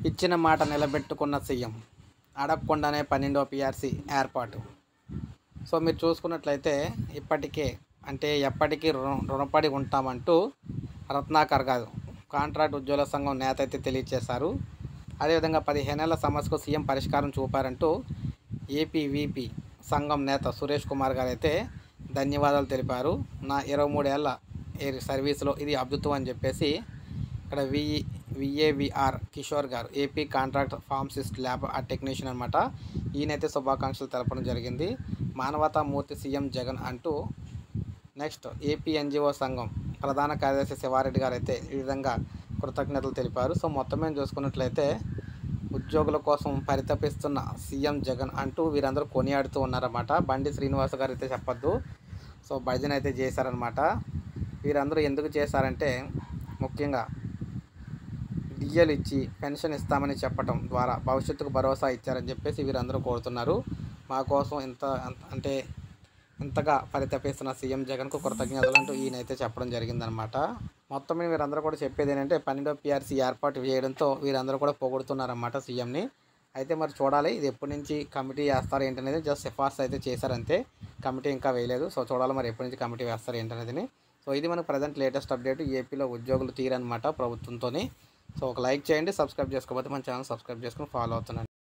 ఇచ్చిన మాట నిలబెట్టుకున్న సీఎం అడగకుండానే పన్నెండో పిఆర్సీ ఏర్పాటు సో మీరు చూసుకున్నట్లయితే ఇప్పటికే అంటే ఎప్పటికీ రుణ రుణపడి ఉంటామంటూ రత్నాకర్ కాదు కాంట్రాక్ట్ ఉద్యోగుల సంఘం నేత అయితే తెలియజేశారు అదేవిధంగా పదిహేనేళ్ల సమస్యకు సీఎం పరిష్కారం చూపారంటూ ఏపీవీపీ సంఘం నేత సురేష్ కుమార్ గారు అయితే ధన్యవాదాలు తెలిపారు నా ఇరవై మూడేళ్ల ఏ- సర్వీస్లో ఇది అద్భుతం అని చెప్పేసి ఇక్కడ VE V A V R Kishore garu AP contract pharmacist lab ఆ టెక్నీషియన్ అనమాట ఈయనైతే శుభాకాంక్షలు తెలపడం జరిగింది మానవతా మూర్తి సీఎం జగన్ అంటూ నెక్స్ట్ ఏపీ ఎన్జిఓ సంఘం ప్రధాన కార్యదర్శి శివారెడ్డి గారు అయితే ఈ విధంగా కృతజ్ఞతలు తెలిపారు సో మొత్తం మేము చూసుకున్నట్లయితే ఉద్యోగుల కోసం పరితపిస్తున్న సీఎం జగన్ అంటూ వీరందరూ కొనియాడుతూ ఉన్నారన్నమాట బండి శ్రీనివాస గారు అయితే చెప్పొద్దు సో భజన అయితే చేశారనమాట వీరందరూ ఎందుకు చేశారంటే ముఖ్యంగా డిఎల్ ఇచ్చి పెన్షన్ ఇస్తామని చెప్పటం ద్వారా భవిష్యత్తుకు భరోసా ఇచ్చారని చెప్పేసి వీరందరూ కోరుతున్నారు మా కోసం ఇంత అంత- అంటే ఇంతగా పరితపిస్తున్న సీఎం జగన్కు కృతజ్ఞతలు అంటూ ఈయనైతే చెప్పడం జరిగిందనమాట మొత్తం మీద వీరందరూ కూడా చెప్పేది ఏంటంటే పన్నెండో పిఆర్సీ ఏర్పాటు చేయడంతో వీరందరూ కూడా పొగుడుతున్నారన్నమాట సీఎంని అయితే మరి చూడాలి ఇది ఎప్పటి నుంచి కమిటీ వేస్తారు ఏంటనేది జస్ట్ సిఫార్సు అయితే చేశారంతే కమిటీ ఇంకా వేయలేదు సో చూడాలి మరి ఎప్పటి నుంచి కమిటీ వేస్తారు ఏంటనేది సో ఇది మనకు ప్రజెంట్ లేటెస్ట్ అప్డేట్ ఏపీలో ఉద్యోగులు తీరనమాట ప్రభుత్వంతో సో ఒక లైక్ చేయండి సబ్స్క్రైబ్ చేసుకోకపోతే మన ఛానల్ సబ్స్క్రైబ్ చేసుకుని ఫాలో అవుతున్నాను